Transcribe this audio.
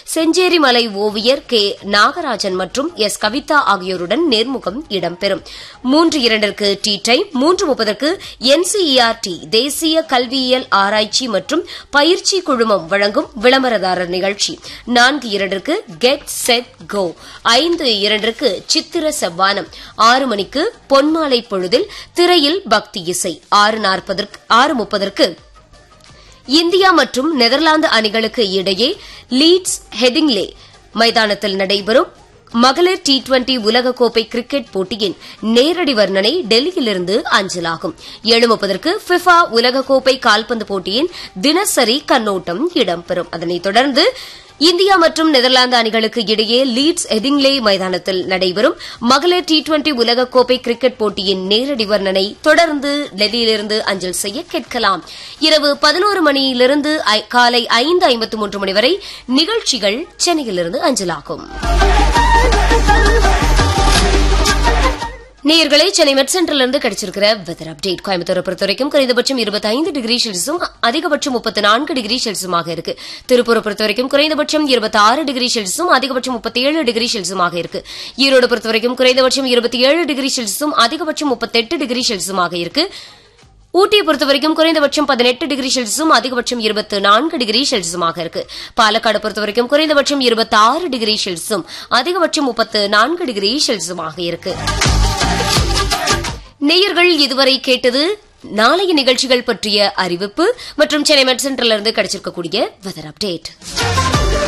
செஞ்சேரி மலை ஓவியர் கே நாகராஜன் மற்றும் எஸ் கவிதா ஆகியோருடன் நேர்முகம் இடம்பெறும் மூன்று இரண்டிற்கு டி டைம் மூன்று முப்பதற்கு என்சிஇஆர்டி தேசிய கல்வியியல் ஆராய்ச்சி மற்றும் பயிற்சி குழுமம் வழங்கும் விளம்பரதாரர் நிகழ்ச்சி நான்கு இரண்டிற்கு கெட் செட் கோ ஐந்து இரண்டிற்கு சித்திர செவ்வானம் ஆறு மணிக்கு பொன்மாலை பொழுதில் திரையில் பக்தி இசை ஆறு நாற்பதற்கு ஆறு முப்பதற்கு இந்தியா மற்றும் நெதர்லாந்து அணிகளுக்கு இடையே லீட்ஸ் ஹெடிங்லே மைதானத்தில் நடைபெறும் மகளிர் டி டுவெண்டி உலகக்கோப்பை கிரிக்கெட் போட்டியின் நேரடி வர்ணனை டெல்லியிலிருந்து அஞ்சலாகும் ஏழு முப்பதற்கு ஃபிஃபா உலகக்கோப்பை கால்பந்து போட்டியின் தினசரி கண்ணோட்டம் இடம்பெறும் அதனைத் தொடர்ந்து இந்தியா மற்றும் நெதர்லாந்து அணிகளுக்கு இடையே லீட்ஸ் எதிங்லே மைதானத்தில் நடைபெறும் மகளிர் டி டுவெண்டி உலகக்கோப்பை கிரிக்கெட் போட்டியின் நேரடி வர்ணனை தொடர்ந்து டெல்லியிலிருந்து அஞ்சல் செய்ய கேட்கலாம் இரவு பதினோரு மணியிலிருந்து ஐ- காலை ஐந்து ஐம்பத்து மூன்று மணி வரை நிகழ்ச்சிகள் சென்னையிலிருந்து அஞ்சலாகும் நேயர்களே சென்னை மெட் சென்டரிலிருந்து கிடைச்சிருக்கிற வெதர் அப்டேட் கோயம்புத்தூரை பொறுத்த வரைக்கும் குறைந்தபட்சம் இருபத்தி ஐந்து டிகிரி செல்சியஸும் அதிகபட்சம் முப்பத்தி நான்கு டிகிரி செல்சியஸுமாக இருக்கு திருப்பூரை பொறுத்த வரைக்கும் குறைந்தபட்சம் இருபத்தி ஆறு டிகிரி செல்சியஸும் அதிகபட்சம் முப்பத்தி ஏழு டிகிரி செல்சியஸுமாக இருக்கு ஈரோடு பொறுத்த வரைக்கும் குறைந்தபட்சம் இருபத்தி ஏழு டிகிரி செல்சியஸும் அதிகபட்சம் முப்பத்தெட்டு டிகிரி செல்சியஸுமாக இருக்கு ஊட்டியை பொறுத்த வரைக்கும் குறைந்தபட்சம் பதினெட்டு டிகிரி செல்சியஸும் அதிகபட்சம் இருபத்தி நான்கு டிகிரி செல்சியஸுமாக இருக்கு பாலக்காடு பொறுத்த வரைக்கும் குறைந்தபட்சம் இருபத்தி ஆறு டிகிரி செல்சியஸும் அதிகபட்சம் முப்பத்து நான்கு டிகிரி செல்சியஸுமாக இருக்கு நேயர்கள் இதுவரை கேட்டது நாளைய நிகழ்ச்சிகள் பற்றிய அறிவிப்பு மற்றும் சென்னை மெட் சென்டரிலிருந்து கிடைச்சிருக்கக்கூடிய வெதர் அப்டேட்